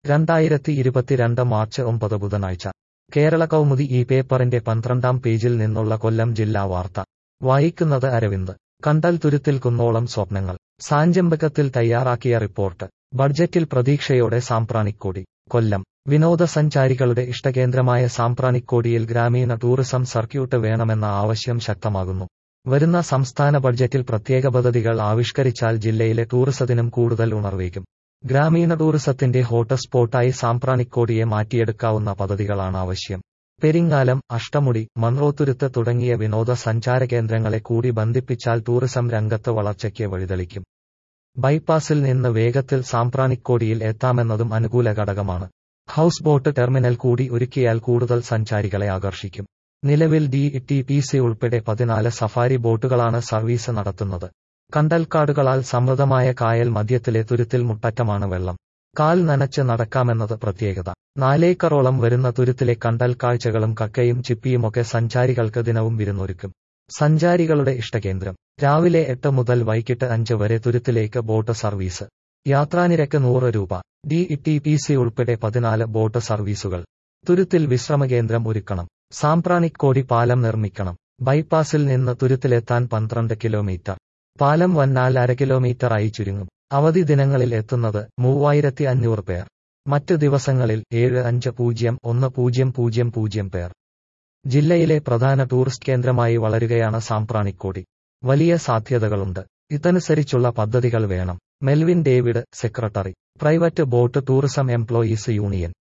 രണ്ടായിരത്തി ഇരുപത്തിരണ്ട് മാർച്ച് ഒമ്പത് ബുധനാഴ്ച കേരള കൗമുദി ഈ പേപ്പറിന്റെ പന്ത്രണ്ടാം പേജിൽ നിന്നുള്ള കൊല്ലം ജില്ലാ വാർത്ത വായിക്കുന്നത് അരവിന്ദ് കണ്ടൽ തുരുത്തിൽ കുന്നോളം സ്വപ്നങ്ങൾ സാഞ്ചമ്പകത്തിൽ തയ്യാറാക്കിയ റിപ്പോർട്ട് ബഡ്ജറ്റിൽ പ്രതീക്ഷയോടെ സാമ്പ്രാണിക്കോടി കൊല്ലം വിനോദസഞ്ചാരികളുടെ ഇഷ്ടകേന്ദ്രമായ സാമ്പ്രാണിക്കോടിയിൽ ഗ്രാമീണ ടൂറിസം സർക്യൂട്ട് വേണമെന്ന ആവശ്യം ശക്തമാകുന്നു വരുന്ന സംസ്ഥാന ബഡ്ജറ്റിൽ പ്രത്യേക പദ്ധതികൾ ആവിഷ്കരിച്ചാൽ ജില്ലയിലെ ടൂറിസത്തിനും കൂടുതൽ ഉണർവേകും ഗ്രാമീണ ടൂറിസത്തിന്റെ ഹോട്ട്സ്പോട്ടായി സാമ്പ്രാണിക്കോടിയെ മാറ്റിയെടുക്കാവുന്ന പദ്ധതികളാണ് ആവശ്യം പെരിങ്ങാലം അഷ്ടമുടി മൺറോത്തുരുത്ത് തുടങ്ങിയ വിനോദസഞ്ചാര കേന്ദ്രങ്ങളെ കൂടി ബന്ധിപ്പിച്ചാൽ ടൂറിസം രംഗത്ത് വളർച്ചയ്ക്ക് വഴിതെളിക്കും ബൈപ്പാസിൽ നിന്ന് വേഗത്തിൽ സാമ്പ്രാണിക്കോടിയിൽ എത്താമെന്നതും അനുകൂല ഘടകമാണ് ഹൌസ് ബോട്ട് ടെർമിനൽ കൂടി ഒരുക്കിയാൽ കൂടുതൽ സഞ്ചാരികളെ ആകർഷിക്കും നിലവിൽ ഡി ടി പി സി ഉൾപ്പെടെ പതിനാല് സഫാരി ബോട്ടുകളാണ് സർവീസ് നടത്തുന്നത് കണ്ടൽക്കാടുകളാൽ സമൃദ്ധമായ കായൽ മധ്യത്തിലെ തുരുത്തിൽ മുട്ടറ്റമാണ് വെള്ളം കാൽ നനച്ച് നടക്കാമെന്നത് പ്രത്യേകത നാലേക്കറോളം വരുന്ന തുരുത്തിലെ കണ്ടൽ കാഴ്ചകളും കക്കയും ചിപ്പിയുമൊക്കെ സഞ്ചാരികൾക്ക് ദിനവും വിരുന്നൊരുക്കും സഞ്ചാരികളുടെ ഇഷ്ടകേന്ദ്രം രാവിലെ എട്ട് മുതൽ വൈകിട്ട് അഞ്ച് വരെ തുരുത്തിലേക്ക് ബോട്ട് സർവീസ് യാത്രാനിരക്ക് നൂറ് രൂപ ഡി ടി പി സി ഉൾപ്പെടെ പതിനാല് ബോട്ട് സർവീസുകൾ തുരുത്തിൽ വിശ്രമകേന്ദ്രം ഒരുക്കണം സാമ്പ്രാണിക്കോടി പാലം നിർമ്മിക്കണം ബൈപ്പാസിൽ നിന്ന് തുരുത്തിലെത്താൻ പന്ത്രണ്ട് കിലോമീറ്റർ പാലം വന്നാൽ അര കിലോമീറ്ററായി ചുരുങ്ങും അവധി ദിനങ്ങളിൽ എത്തുന്നത് മൂവായിരത്തി അഞ്ഞൂറ് പേർ മറ്റ് ദിവസങ്ങളിൽ ഏഴ് അഞ്ച് പൂജ്യം ഒന്ന് പൂജ്യം പൂജ്യം പൂജ്യം പേർ ജില്ലയിലെ പ്രധാന ടൂറിസ്റ്റ് കേന്ദ്രമായി വളരുകയാണ് സാമ്പ്രാണിക്കോടി വലിയ സാധ്യതകളുണ്ട് ഇതനുസരിച്ചുള്ള പദ്ധതികൾ വേണം Melvin David secretary private boat tourism employees union